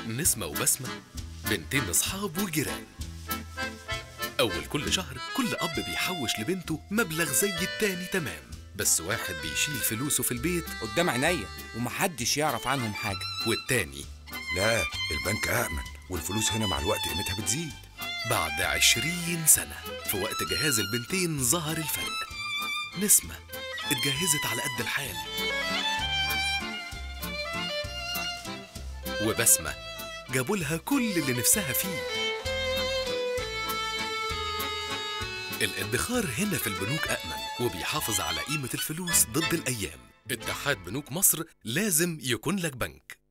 نسمة وبسمة بنتين أصحاب وجيران أول كل شهر كل أب بيحوش لبنته مبلغ زي التاني تمام بس واحد بيشيل فلوسه في البيت قدام عينيا ومحدش يعرف عنهم حاجة والتاني لا البنك أأمن والفلوس هنا مع الوقت قيمتها بتزيد بعد عشرين سنة في وقت جهاز البنتين ظهر الفرق نسمة اتجهزت على قد الحال وبسمة جابوا لها كل اللي نفسها فيه الادخار هنا في البنوك أأمن وبيحافظ على قيمة الفلوس ضد الأيام اتحاد بنوك مصر لازم يكون لك بنك